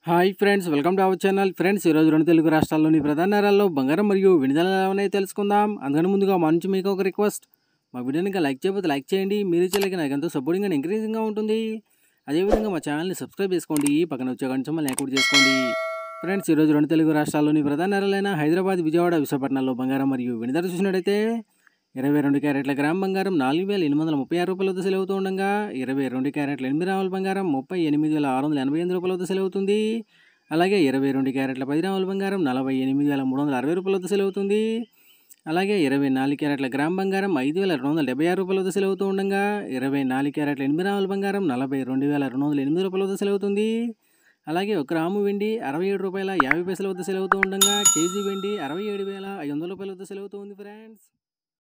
hi friends welcome to our channel friends ఈరోజు రెండు తెలుగు రాష్ట్రాల్లోని ప్రధాన నగరాల్లో బంగారం మరియు విడుదల ఉన్నాయి తెలుసుకుందాం అందుకని ముందుగా మా నుంచి మీకు ఒక రిక్వెస్ట్ మా వీడియోని ఇంకా లైక్ చేయకపోతే లైక్ చేయండి మీరు చేయలేక నాకు ఎంతో సపోర్టింగ్ అండ్ ఎంకరేజింగ్గా ఉంటుంది అదేవిధంగా మా ఛానల్ని సబ్స్క్రైబ్ చేసుకోండి పక్కన వచ్చే గంట మళ్ళీ యాక్టివేట్ చేసుకోండి ఫ్రెండ్స్ ఈరోజు రెండు తెలుగు రాష్ట్రాల్లోని ప్రధాన నగరాలైన హైదరాబాద్ విజయవాడ విశాఖపట్నంలో బంగారం మరియు విడుదల చూసినట్టయితే ఇరవై రెండు క్యారెట్ల గ్రామ్ బంగారం నాలుగు వేల ఎనిమిది వందల ముప్పై ఆరు రూపాయల వద్ద సెలవుతూ ఉండగా ఇరవై రెండు క్యారెట్ల ఎనిమిది రాముల బంగారం ముప్పై ఎనిమిది వేల ఆరు వందల ఎనభై ఎనిమిది రూపాయల వద్ద సెలవుతుంది అలాగే ఇరవై రెండు క్యారెట్ల పది రాముల బంగారం నలభై ఎనిమిది వేల మూడు వందల అరవై రూపాయల వద్ద సెలవుతుంది అలాగే ఇరవై నాలుగు క్యారెట్ల గ్రామ్ బంగారం ఐదు వేల రెండు వందల డెబ్బై ఆరు రూపాయల వద్ద సెలవుతూ ఉండగా ఇరవై నాలుగు క్యారెట్ల ఎనిమిది రాముల బంగారం నలభై రెండు వేల రెండు వందల ఎనిమిది రూపాయల వద్ద సెలవుతుంది అలాగే ఒక గ్రాము వెండి అరవై ఏడు రూపాయల యాభై పైసల వద్ద సెలవుతూ ఉండగా కేజీ వెండి అరవై ఏడు వేల ఐదు వందల రూపాయల వద్ద సెలవుతూ ఉంది ఫ్రెండ్స్